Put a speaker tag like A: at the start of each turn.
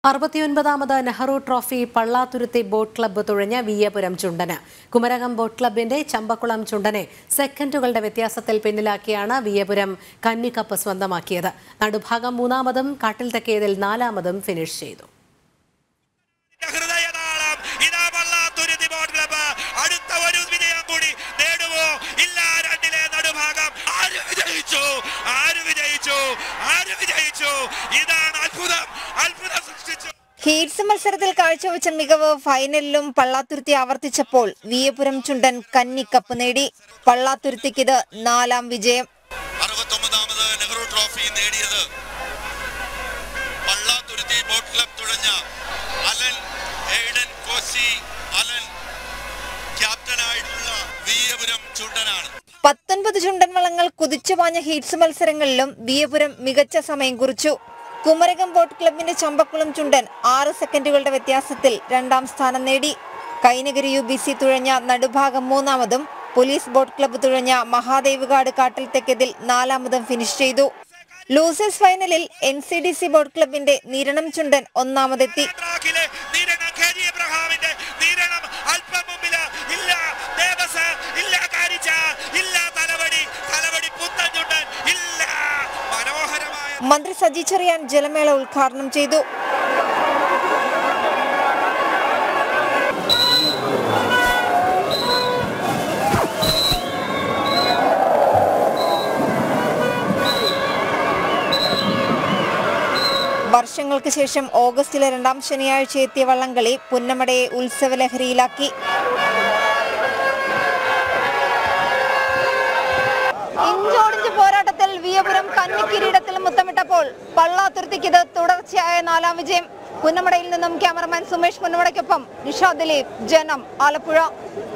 A: അറുപത്തിയൊൻപതാമത് Nehru trophy Pallathuruthy boat club തുഴഞ്ഞ വിയ്യപുരം ചുണ്ടന് Kumarakom boat ക്ലബിന്റെ ചമ്പക്കുളം ചുണ്ടനെ സെക്കൻഡുകളുടെ വ്യത്യാസത്തിൽ പിന്നിലാക്കിയാണ് വിയ്യപുരം കന്നിക്കപ്പ് സ്വന്തമാക്കിയത് നടുഭാഗം മൂന്നാമതും കാട്ടിൽ തെക്കേതിൽ നാലാമതും ഫിനിഷ് ചെയ്തു
B: ഹൃദയതാളം ഇതാ വള്ളാത്തുരുത്തി ബോട്ട് ക്ലബ്ബ് അടുത്ത ഒരു വിജയം കൂടി നേടുമോ ഇല്ല രണ്ടിലെ നടുഭാഗം ആര് വിജയിച്ചു ആര് വിജയിച്ചു ആര് വിജയിച്ചു ഇതാണ് അത്ഭുതം അത്ഭുതം സൃഷ്ടിച്ചു
C: ഹീറ്റ്സ് മത്സരത്തിൽ കാഴ്ചവെച്ച മികവ് ഫൈനലിലും പള്ളാത്തുരുത്തി ആവർത്തിച്ചപ്പോൾ വിയപുരം ചുണ്ടൻ കന്നി കപ്പ് നേടി പള്ളാത്തുരുത്തിക്ക് ഇത് നാലാം വിജയം
B: അറുപത്തൊമ്പതാമത് നെഹ്റു ട്രോഫി നേടിയത് പള്ളാത്തുരുത്തി ബോട്ട് ക്ലബ് തുഴഞ്ഞ അലൻ എയ്ഡൻ കോശി അലൻ ക്യാപ്റ്റനായിട്ടുള്ള വീയപുരം ചുണ്ടനാണ്
C: പത്തൊൻപത് ചുണ്ടൻ വള്ളങ്ങൾ കുതിച്ചു പാഞ്ഞ ഹീറ്റ്സ് മത്സരങ്ങളിലും വിയപുരം മികച്ച സമയം കുറിച്ചു കുമരകം ബോട്ട് ക്ലബിന്റെ ചമ്പക്കുളം ചുണ്ടൻ ആറ് സെക്കൻഡുകളുടെ വ്യത്യാസത്തിൽ രണ്ടാം സ്ഥാനം നേടി കൈനഗരി യു ബി സി തുഴഞ്ഞ നടുഭാഗം മൂന്നാമതും പോലീസ് ബോട്ട് ക്ലബ്ബ് തുഴഞ്ഞ മഹാദേവ്ഗാഡ് കാട്ടിൽ തെക്കതിൽ നാലാമതും ഫിനിഷ് ചെയ്തു ലൂസേഴ്സ് ഫൈനലിൽ N C D C boat ക്ലബിന്റെ നിരണം ചുണ്ടൻ ഒന്നാമതെത്തി
B: ട്രാക്കിലെ നീരണം കെ ജി എബ്രഹാമിന്റെ നീരണം അല്പം മുമ്പില് ഇല്ല ദേവസ് ഇല്ല കാരിച്ച ഇല്ല തലവടി തലവടി പുത്തഞ്ചുണ്ടൻ ഇല്ല മനോഹരമായ
C: മന്ത്രി സജി ചെറിയാൻ ജലമേള ഉദ്ഘാടനം ചെയ്തു വർഷങ്ങൾക്ക് ശേഷം ഓഗസ്റ്റിലെ രണ്ടാം ശനിയാഴ്ച എത്തിയ വള്ളംകളി പുന്നമടയെ ഉത്സവലഹരിയിലാക്കി ഇഞ്ചോടിഞ്ച് പോരാട്ടത്തിൽ വിയപുരം കന്നിക്കിരീടത്തിൽ മുത്തമിട്ടപ്പോൾ പള്ളാത്തുരുത്തിക്ക് ഇത് തുടർച്ചയായ നാലാം വിജയം പുന്നമടയിൽ നിന്നും ക്യാമറമാൻ സുമേഷ് പുന്നമടയ്ക്കൊപ്പം നിഷാ ദിലീപ് ജനം ആലപ്പുഴ